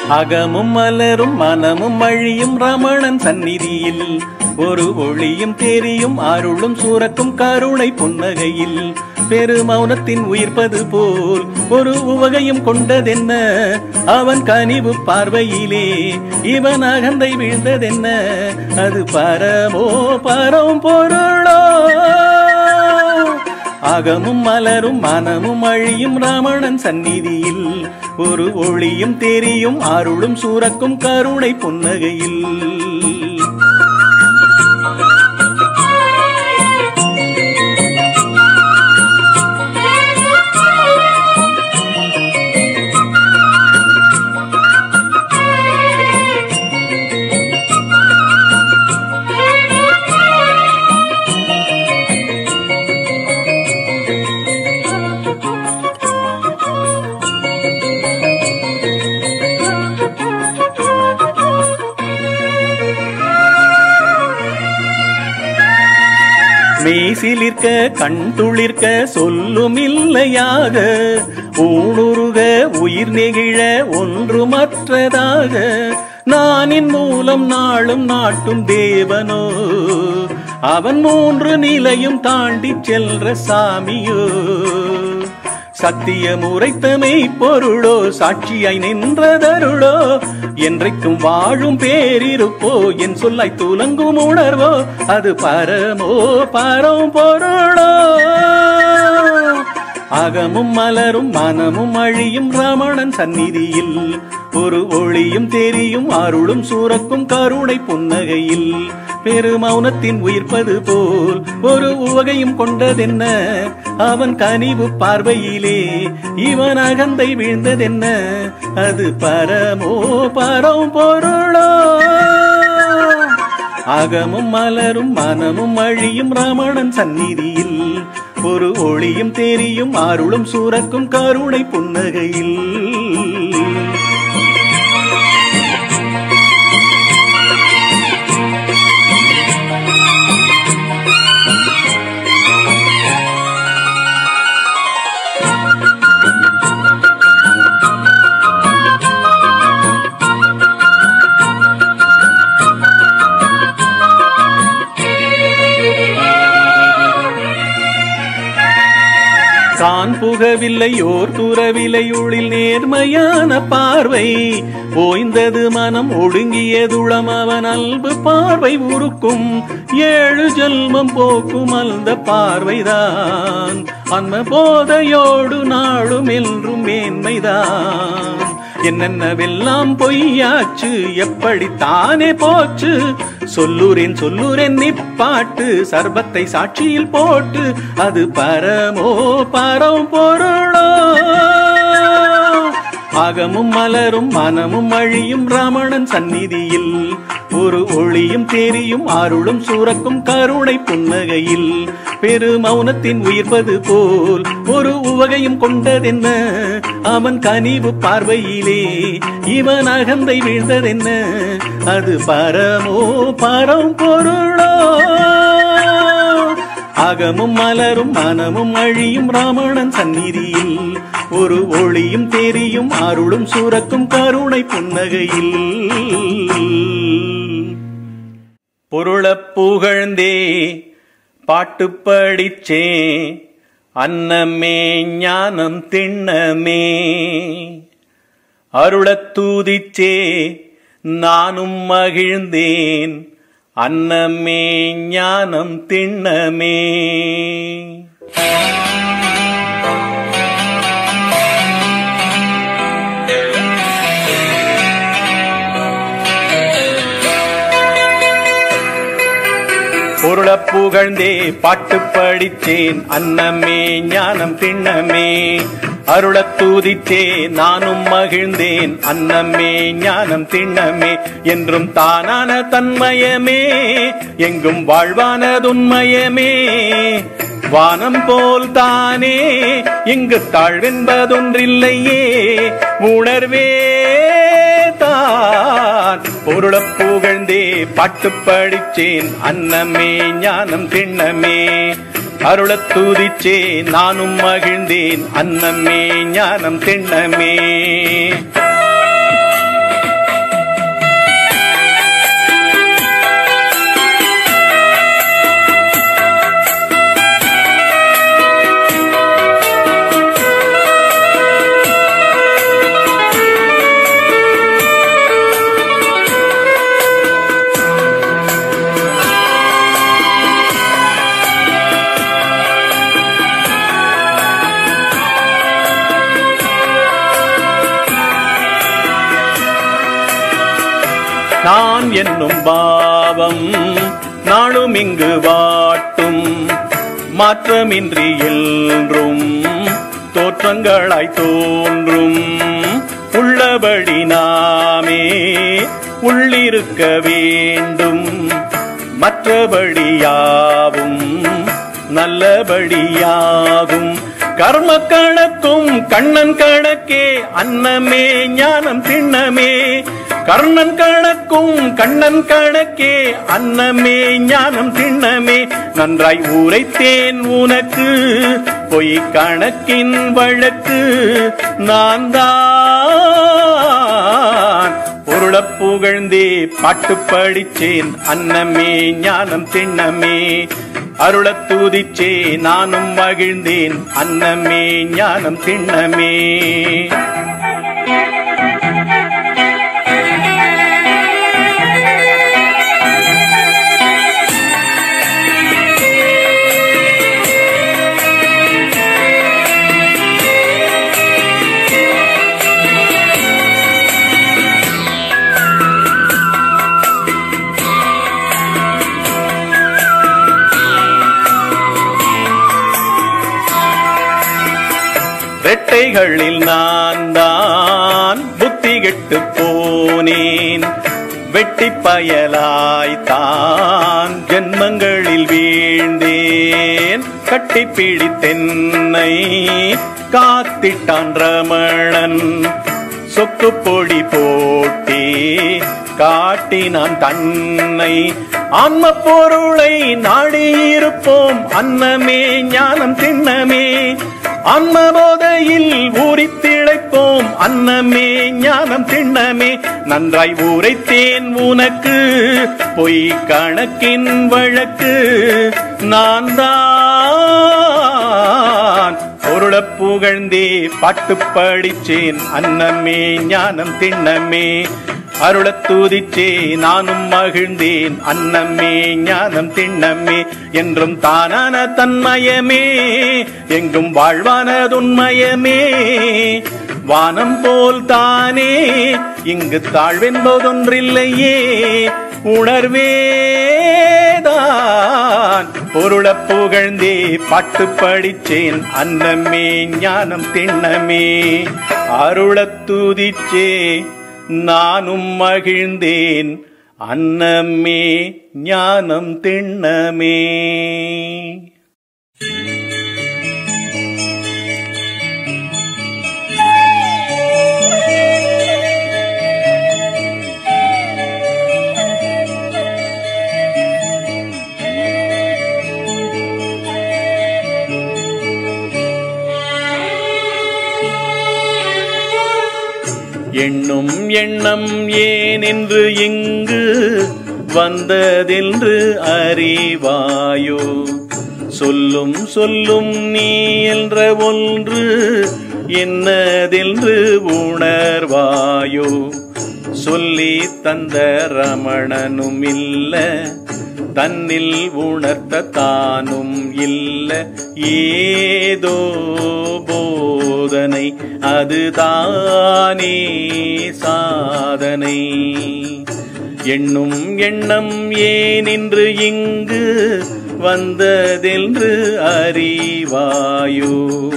அகமும் மலரும் மனமும் அழியும் ரமணன் சந்நிதியில் ஒரு ஒளியும் தெரியும் அருளும் சூரக்கும் கருணை புன்னகையில் பெருமௌனத்தின் உயிர்ப்பது போல் ஒரு உவகையும் கொண்டதென்ன அவன் கனிவு பார்வையிலே இவன் அகந்தை வீழ்ந்ததென்ன அது பரமோ பரம் பொருளோ அகமும் மலரும் மனமும் அழியும் ராமணன் சந்நிதியில் ஒரு ஒளியும் தெரியும் அருளும் சூரக்கும் கருணை புன்னகையில் மெய்சிலிர்க்க கண் துளிர்க்க சொல்லும் இல்லையாக ஊனுருக உயிர் நெகிழ ஒன்றுமற்றதாக நானின் மூலம் நாளும் நாட்டும் தேவனோ அவன் மூன்று நிலையும் தாண்டி செல்ற சாமியோ சத்தியம் உரைத்தமை பொருளோ சாட்சியாய் நின்றதருளோ என்றைக்கும் வாழும் பேரிருப்போ என் சொல்லாய் துலங்கும் உணர்வோ அது பரமோ பரம் பொருளோ அகமும் மலரும் மனமும் அழியும் ரமணன் சந்நிதியில் ஒரு ஒளியும் தெரியும் அருளும் சூரக்கும் கருணை புன்னகையில் பெருமௌனத்தின் உயிர்ப்பது போல் ஒரு உவகையும் கொண்டதென்ன அவன் கனிவு பார்வையிலே இவன் அகந்தை வீழ்ந்ததென்ன அது பரமோ பரம் பொருளோ அகமும் மலரும் மனமும் அழியும் ரமணன் சந்நிதியில் ஒரு ஒளியும் தெரியும் அருளும் சூரக்கும் கருணை புன்னகையில் தான் புகவில்லை ஓர் துறவில்லை உளில் நேர்மையான பார்வை ஓய்ந்தது மனம் ஒடுங்கியதுளம் அவன் அல்பு பார்வை உருக்கும் ஏழு ஜென்மம் போக்கும் அந்த பார்வைதான் அன்ம போதையோடு நாளும் என்றும் மேன்மைதான் என்னென்னவெல்லாம் பொய்யாச்சு எப்படி தானே போச்சு சொல்லுறேன் சொல்லுறேன் நிப்பாட்டு சர்பத்தை சாட்சியில் போட்டு அது பரமோ பரம் பொருளோ அகமும் மலரும் மனமும் அழியும் ரமணன் சந்நிதியில் ஒரு ஒளியும் தெரியும் அருளும் சூரக்கும் கருணை புன்னகையில் பெருமௌனத்தின் உயிர்ப்பது போல் ஒரு உவகையும் கொண்டதென்ன அவன் கனிவு பார்வையிலே இவன் அகந்தை வீழ்ந்ததென்ன அது பரமோ பரம் பொருளோ அகமும் மலரும் மனமும் அழியும் ராமணன் சந்நிதியில் ஒரு ஒளியும் தெரியும் அருளும் சூரக்கும் கருணை புன்னகையில் பொருளப் புகழ்ந்தே பாட்டு படிச்சே அன்னமே ஞானம் திண்ணமே அருளத் தூதிச்சே நானும் மகிழ்ந்தேன் அன்னமே ஞானம் திண்ணமே பொருளப் புகழ்ந்தே பாட்டு படித்தேன் அன்னமே ஞானம் திண்ணமே அருளத் தூதித்தே நானும் மகிழ்ந்தேன் அன்னமே ஞானம் திண்ணமே என்றும் தானான தன்மயமே எங்கும் வாழ்வானதுண்மயமே வானம் போல் தானே இங்கு தாழ்வென்பதொன்றில்லையே உணர்வே தான் பொருளப் புகழ்ந்தே பாட்டு படிச்சேன் அன்னமே ஞானம் திண்ணமே அருளத் தூதிச்சே நானும் மகிழ்ந்தேன் அன்னமே ஞானம் திண்ணமே நான் என்னும் பாவம் நாளும் இங்கு வாட்டும் மாற்றமின்றி என்றும் தோற்றங்களாய் தோன்றும் உள்ளபடி நாமே உள்ளிருக்க வேண்டும் மற்றபடியாவும் நல்லபடியாகும் கர்ம கணக்கும் கண்ணன் கணக்கே அன்னமே ஞானம் திண்ணமே கர்ணன் கணக்கும் கண்ணன் கணக்கே அன்னமே ஞானம் திண்ணமே நன்றாய் உரைத்தேன் உனக்கு பொய் கணக்கின் வழக்கு நான் தான் பொருளப் புகழ்ந்தே பாட்டு படிச்சேன் அன்னமே ஞானம் திண்ணமே அருளத் தூதிச்சே நானும் மகிழ்ந்தேன் அன்னமே ஞானம் திண்ணமே ரெட்டைகளில் நான் தான் புத்தி கெட்டு போனேன் வெட்டி பயலாய்த்தான் ஜென்மங்களில் வீழ்ந்தேன் கட்டி பிடித்தென்னை காத்திட்டான் ரமணன் சொக்கு பொடி போட்டி காட்டினான் தன்னை ஆன்ம பொருளை நாடியிருப்போம் அன்னமே ஞானம் திண்ணமே ஆன்ம போதையில் ஊறி திளைப்போம் அன்னமே ஞானம் திண்ணமே நன்றாய் உரைத்தேன் உனக்கு பொய் கணக்கின் வழக்கு நான் தான் பொருளப் புகழ்ந்தே பாட்டு படிச்சேன் அன்னமே ஞானம் திண்ணமே அருளத் தூதிச்சே நானும் மகிழ்ந்தேன் அன்னமே ஞானம் திண்ணமே என்றும் தானான தன்மயமே எங்கும் வாழ்வானதுண்மயமே வானம் போல் தானே இங்கு தாழ்வென்பதொன்றில்லையே உணர்வேதான் பொருளப் புகழ்ந்தே பாட்டு படிச்சேன் அன்னமே ஞானம் திண்ணமே அருளத் தூதிச்சே நானும் மகிழ்ந்தேன் அன்னமே ஞானம் திண்ணமே எண்ணும் எண்ணம் ஏன் என்று இங்கு வந்ததென்று அறிவாயோ சொல்லும் சொல்லும் நீ என்ற ஒன்று என்னதென்று உணர்வாயோ சொல்லி தந்த ரமணனும் இல்ல தன்னில் உணர்த்த தானும் இல்ல ஏதோ போதனை அதுதானே சாதனை எண்ணும் எண்ணம் ஏன் என்று இங்கு வந்ததென்று அறிவாயோ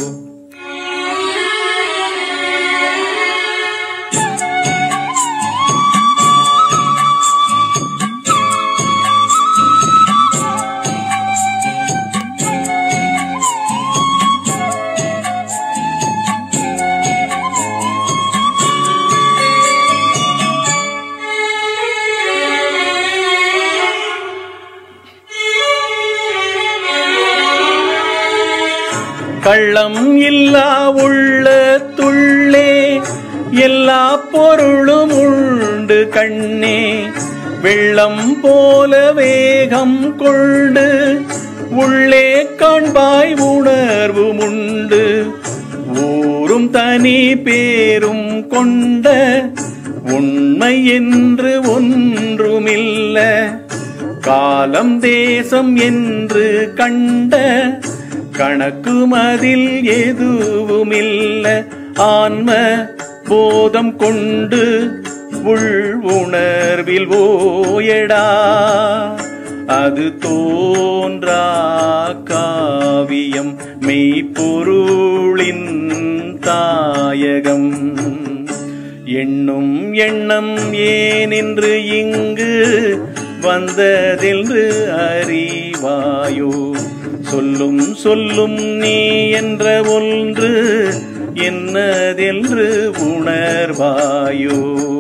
கள்ளம் இல்லா உள்ளத்துள்ளே எல்லா பொருளும் உண்டு கண்ணே வெள்ளம் போல வேகம் கொண்டு உள்ளே காண்பாய் உணர்வும் உண்டு ஊரும் தனி பேரும் கொண்ட உண்மை என்று ஒன்றுமில்ல காலம் தேசம் என்று கண்ட கணக்குமதில் எதுவுமில்ல ஆன்ம போதம் கொண்டு உள் உணர்வில் ஓயடா அது தோன்றா காவியம் மெய்ப்பொருளின் தாயகம் எண்ணும் எண்ணம் ஏனென்று இங்கு வந்ததென்று அறிவாயோ சொல்லும் சொல்லும் நீ என்ற ஒன்று என்னதென்று உணர்வாயோ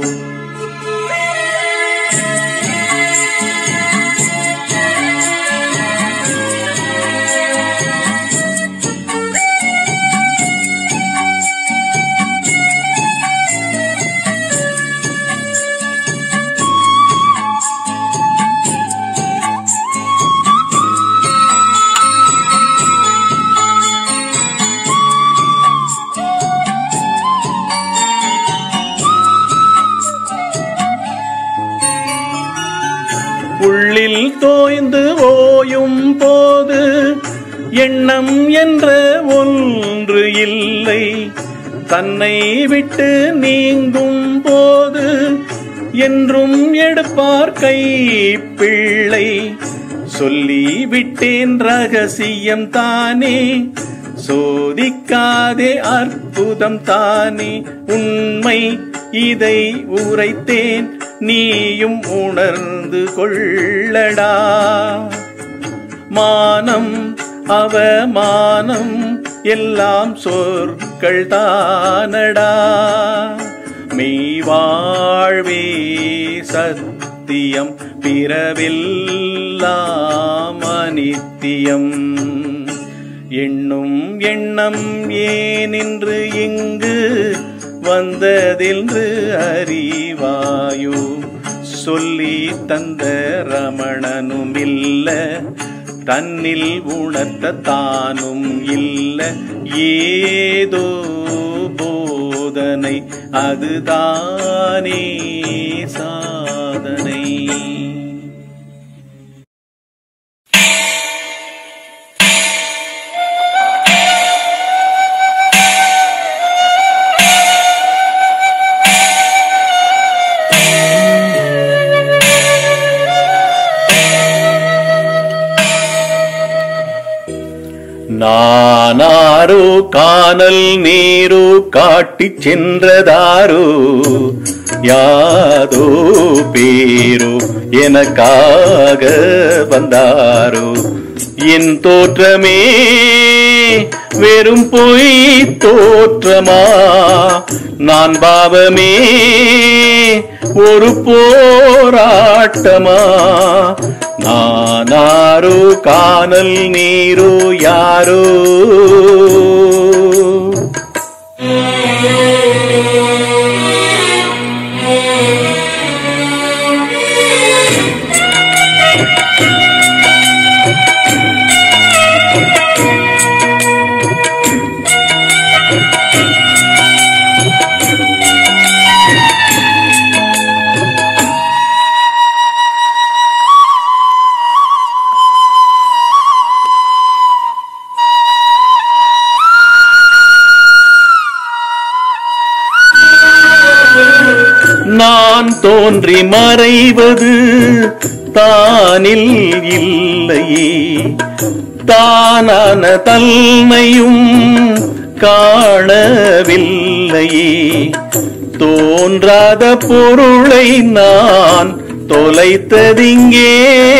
உள்ளில் தோய்ந்து ஓயும் போது எண்ணம் என்ற ஒன்று இல்லை தன்னை விட்டு நீங்கும் போது என்றும் எடுப்பார் கை பிள்ளை சொல்லி விட்டேன் ரகசியம் தானே சோதிக்காதே அற்புதம் தானே உண்மை இதை உரைத்தேன் நீயும் உணர்ந்து கொள்ளடா மானம் அவமானம் எல்லாம் சொற்கள் தானடா மெய்வாழ்வே சத்தியம் பிறவெல்லாம் அனித்தியம் எண்ணும் எண்ணம் ஏனின்று இங்கு வந்ததென்று அறிவாயோ சொல்லி தந்த ரமணனும் இல்ல தன்னில் உணர்த்த தானும் இல்ல ஏதோ போதனை அதுதானே சாதனை நானாரோ காணல் நீரோ காட்டிச் சென்றதாரோ யாதோ பேரோ எனக்காக வந்தாரோ என் தோற்றமே வெறும் பொய் தோற்றமா நான் பாவமே ஒரு போராட்டமா நானாரோ காணல் நீரோ யாரோ நான் தோன்றி மறைவது தானில் இல்லையே தானான தன்மையும் காணவில்லையே தோன்றாத பொருளை நான் தொலைத்ததிங்கே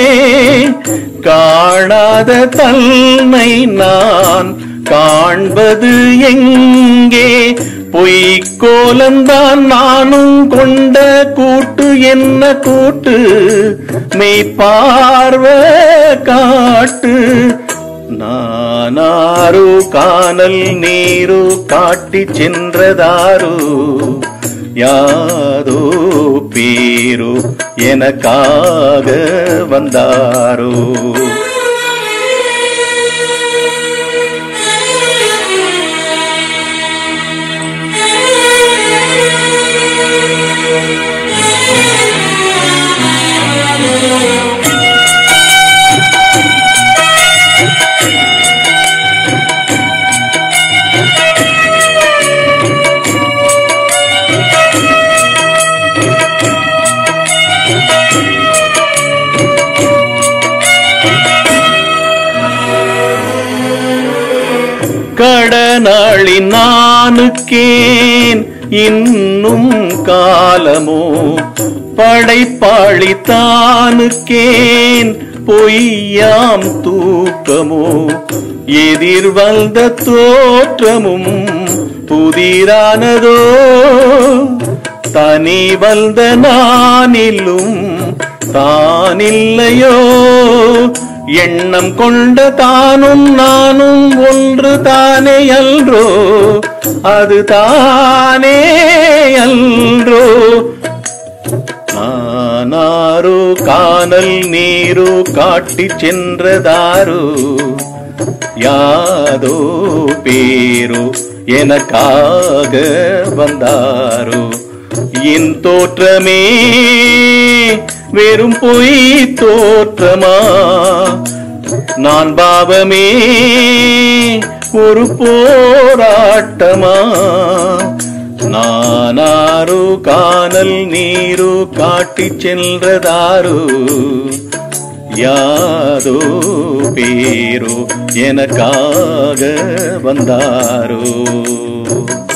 காணாத தன்மை நான் காண்பது எங்கே பொய்க்கோலந்தான் நானும் கொண்ட கூட்டு என்ன கூட்டு மெய்ப்பார்வ காட்டு நானாரோ காணல் நீரோ காட்டி சென்றதாரோ யாதோ பேரோ எனக்காக வந்தாரோ தானுக்கேன் இன்னும் காலமோ படைப்பாளி தானுக்கேன் பொய்யாம் தூக்கமோ எதிர் வந்த தோற்றமும் புதிரானதோ தனி வந்த நானிலும் தானில்லையோ எண்ணம் கொண்ட தானும் நானும் ஒன்று தானே அல்றோ அது தானே அல்றோ நானாரோ காணல் நீரோ காட்டி சென்றதாரோ யாதோ பேரோ எனக்காக வந்தாரோ என் தோற்றமே வெறும் பொய் தோற்றமா நான் பாவமே ஒரு போராட்டமா நானாரோ காணல் நீரோ காட்டி சென்றதாரோ யாதோ பேரோ எனக்காக வந்தாரோ